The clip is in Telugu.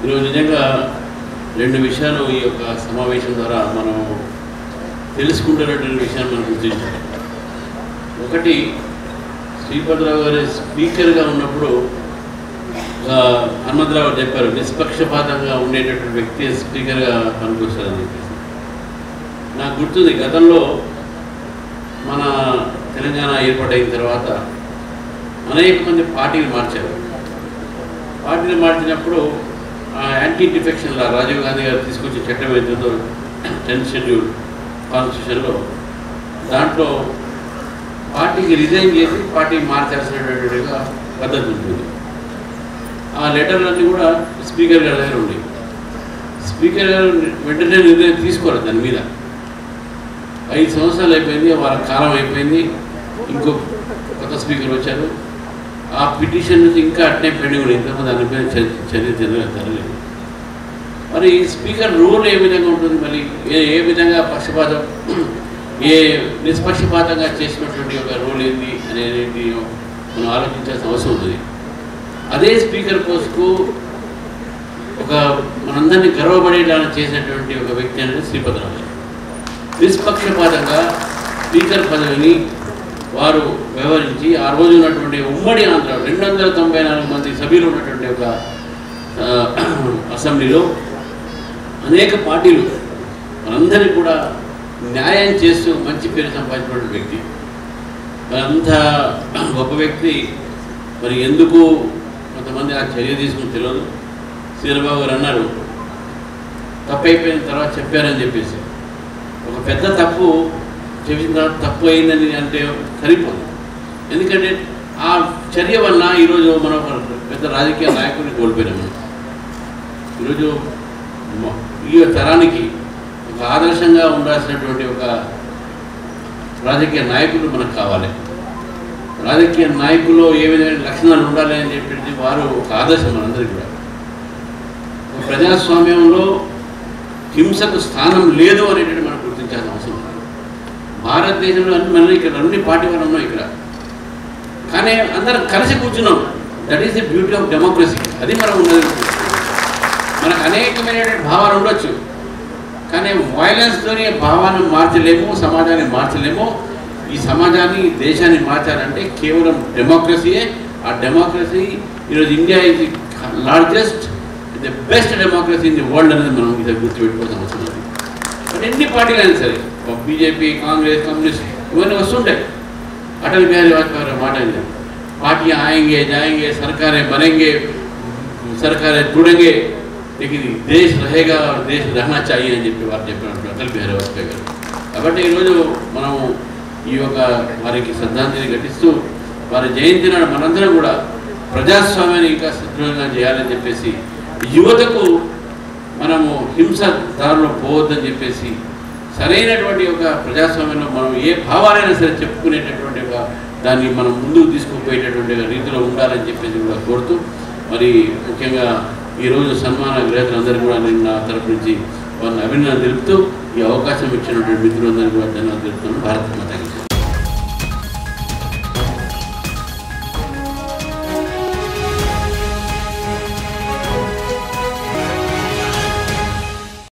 ఈరోజు నిజంగా రెండు విషయాలు ఈ యొక్క సమావేశం ద్వారా మనం తెలుసుకుంటున్నటువంటి విషయాన్ని మనం గుర్తించాలి ఒకటి శ్రీపతిరావు గారి స్పీకర్గా ఉన్నప్పుడు ఆ, హనుమంతరావు గారు చెప్పారు నిష్పక్షపాతంగా ఉండేటటువంటి వ్యక్తి స్పీకర్గా పనికొస్తారని చెప్పేసి నాకు గుర్తుంది గతంలో మన తెలంగాణ ఏర్పాటైన తర్వాత అనేక మంది పార్టీలు మార్చారు పార్టీలు మార్చినప్పుడు ఆ anti defection law Rajiv Gandhi garu తీసుకొచ్చే చట్టం ఏదైతుందో టెన్త్ షెడ్యూల్ కాన్స్టిట్యూషన్లో దాంట్లో పార్టీకి రిజైన్ చేసి పార్టీ మార్చాల్సినటువంటిగా పద్ధతి ఉంటుంది ఆ లెటర్లన్నీ కూడా స్పీకర్ గారి దగ్గర ఉండేవి స్పీకర్ గారు వెంటనే నిర్ణయం తీసుకోరు దాని మీద ఐదు సంవత్సరాలు అయిపోయింది వాళ్ళ కాలం అయిపోయింది ఇంకో కొత్త స్పీకర్ వచ్చారు ఆ పిటిషన్ నుంచి ఇంకా అట్నే పెండింగ్ ఉంది ఇంతకుముందు దాని మీద చర్య చర్య జరగ- జరగలేదు మరి ఈ స్పీకర్ రోల్ ఏ విధంగా ఉంటుంది మరి ఏ ఏ విధంగా పక్షపాతం ఏ నిష్పక్షపాతంగా చేసినటువంటి ఒక రోల్ ఏంది అనేది మనం ఆలోచించాల్సిన అవసరం ఉంటుంది అదే స్పీకర్ పోస్ట్కు ఒక మనందరినీ గర్వపడేలా చేసినటువంటి ఒక వ్యక్తి అనేది శ్రీపతిరావు గారు నిష్పక్షపాతంగా స్పీకర్ పదవిని వారు వ్యవహరించి ఆ రోజు ఉన్నటువంటి ఉమ్మడి ఆంధ్ర రెండు వందల తొంభై నాలుగు మంది సభ్యులు ఉన్నటువంటి ఒక ఆ, అసెంబ్లీలో అనేక పార్టీలు మనందరికీ కూడా న్యాయం చేస్తూ మంచి పేరు సంపాదించినటువంటి వ్యక్తి మరి అంత గొప్ప వ్యక్తి మరి ఎందుకు కొంతమంది ఆ చర్య తీసుకుని తెలియదు శ్రీరబాబు గారు అన్నారు తప్పు అయిపోయిన తర్వాత చెప్పారని చెప్పేసి ఒక పెద్ద తప్పు చేసిన తర్వాత తప్పు అయిందని అంటే సరిపోదు ఎందుకంటే ఆ చర్య వల్ల ఈరోజు మనం ఒక పెద్ద రాజకీయ నాయకుడిని కోల్పోయినాం మనం ఈరోజు మ- ఈ తరానికి ఒక ఆదర్శంగా ఉండాల్సినటువంటి ఒక రాజకీయ నాయకులు మనకు కావాలి రాజకీయ నాయకులు ఏ విధమైన లక్షణాలు ఉండాలి అని చెప్పేసి వారు ఒక ఆదర్శం మనందరికీ కూడా ఒక ప్రజాస్వామ్యంలో హింసకు స్థానం లేదు అనేటువంటి మనం గుర్తించాల్సిన అవసరం ఉంది భారతదేశంలో అన్ని మన ఇక్కడ అన్ని పార్టీ వాళ్ళు ఉన్నాం ఇక్కడ కానీ అందరం కలిసి కూర్చున్నాం that is the beauty of democracy అది మనం ఉన్నది మనకు అనేకమైనటువంటి భావాలు ఉండొచ్చు కానీ వైలెన్స్తోనే భావాన్ని మార్చలేము సమాజాన్ని మార్చలేము ఈ సమాజాన్ని ఈ దేశాన్ని మార్చాలంటే కేవలం డెమోక్రసీయే ఆ డెమోక్రసీ ఈరోజు ఇండియా ఇది largest the best democracy in the world అనేది మనం ఇది గుర్తుపెట్టుకోవాల్సిన అవసరం ఉంది మరి ఎన్ని పార్టీలు అయినా సరే బీజేపీ కాంగ్రెస్ కమ్యూనిస్ట్ ఇవన్నీ వస్తుంటాయి అటల్ బిహారీ వాజ్పేయి గారి మాట ఇది పార్టీ ఆయంగే జాయంగే సర్కారే బनेंगे సర్కారే చూడంగే लेकिन దేశ్ రహేగా और దేశ్ रहना चाहिए అని చెప్పి వారు చెప్పినట్టు అటల్ బిహారీ వాజ్పేయి గారు కాబట్టి ఈరోజు మనం ఈ యొక్క వారికి శ్రద్ధాంజలి ఘటిస్తూ వారి జయంతి నాడు మనందరం కూడా ప్రజాస్వామ్యాన్ని ఇంకా సదృఢంగా చేయాలని చెప్పేసి యువతకు మనము హింస దారిలో పోవద్దని చెప్పేసి సరైనటువంటి ఒక ప్రజాస్వామ్యంలో మనం ఏ భావాలైనా సరే చెప్పుకునేటటువంటి ఒక దాన్ని మనం ముందుకు తీసుకుపోయేటటువంటి ఒక రీతిలో ఉండాలని చెప్పేసి కూడా కోరుతూ మరి ముఖ్యంగా ఈరోజు సన్మాన గ్రహీతలందరూ కూడా నేను నా తరపు నుంచి వారిని అభినందన తెలుపుతూ ఈ అవకాశం ఇచ్చినటువంటి మిత్రులందరికీ కూడా ధన్యవాదాలు తెలుపుతున్నాను భారత మాతాకి జై.